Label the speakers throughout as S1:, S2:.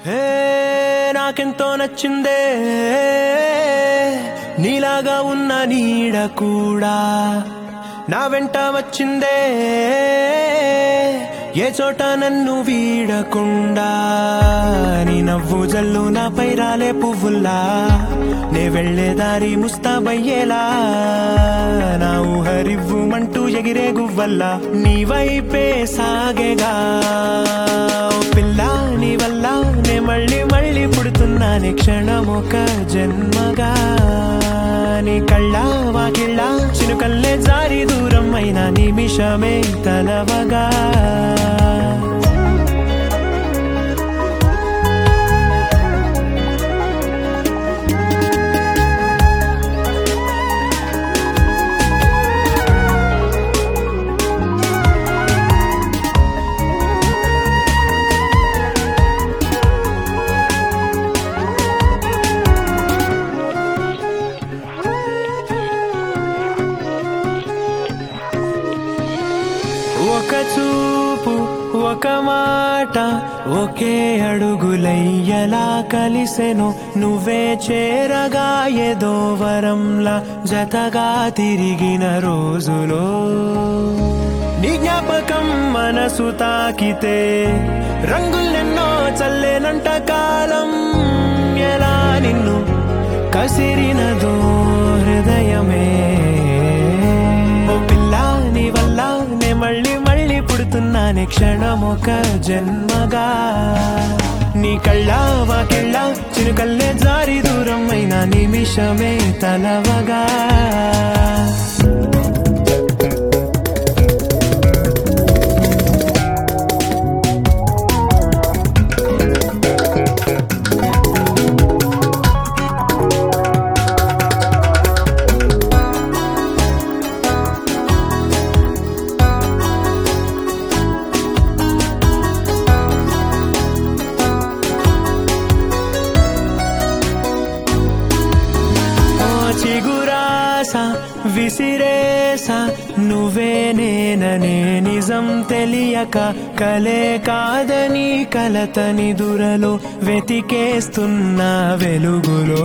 S1: హే నాకెంతో నచ్చిందే నీలాగా ఉన్న నీడ కూడా నా వెంట వచ్చిందే ఏ చోట నన్ను వీడకుండా నీ నవ్వు జల్లు నాపై రాలే పువ్వుల్లా నే వెళ్లే దారి ముస్తాబయ్యేలా నా ఊహరివ్వుమంటూ ఎగిరే గువ్వల్లా నీ వైపే సాగేగా ఓ పిల్ల నీ వల్ల నే మళ్ళీ మళ్ళీ పుడుతున్నానే క్షణమొక జన్మగా నీ కళ్ళ వాకిళ్ళ చినుకల్లే జారి దూరం అయిన నిమిషమే తలవగా ఒక చూపు ఒక మాట ఒకే అడుగులయ్యలా కలిసెను నువ్వే చేరగా ఏదో వరంలా జతగా తిరిగిన రోజులో నీ జ్ఞాపకం మనసు తాకితే రంగులెన్నో చల్లేనంట కాలం ఎలా నిన్ను కసిరినదో హృదయమే ఓ పిల్ల నీ వల్ల నే మళ్ళీ మళ్ళీ పుడుతున్నానే క్షణమొక జన్మగా నీ కళ్ళ వాకిళ్ళ చిరుకల్లే జారి దూరం అయిన నిమిషమే తలవగా ఓ చిగురాస విసిరేస నువ్వే నేననే నిజం తెలియక కలే కాదని కలతని దురలో వెతికేస్తున్న వెలుగులో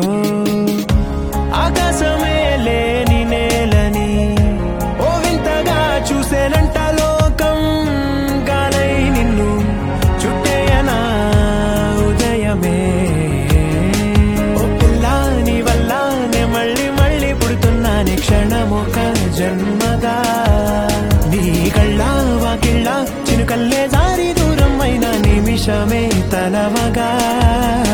S1: ఆకాశమే లేని నేలని ఓ వింతగా చూసేనంట లోకం గాలై నిన్ను చుట్టేయనా ఉదయమే ఓ పిల్ల నీ వల్ల నే మళ్ళీ మళ్ళీ పుడుతున్నానే క్షణమొక జన్మగా నీ కళ్ళ వాకిళ్ళ చినుకల్లే జారి దూరం అయిన నిమిషమే తలవగా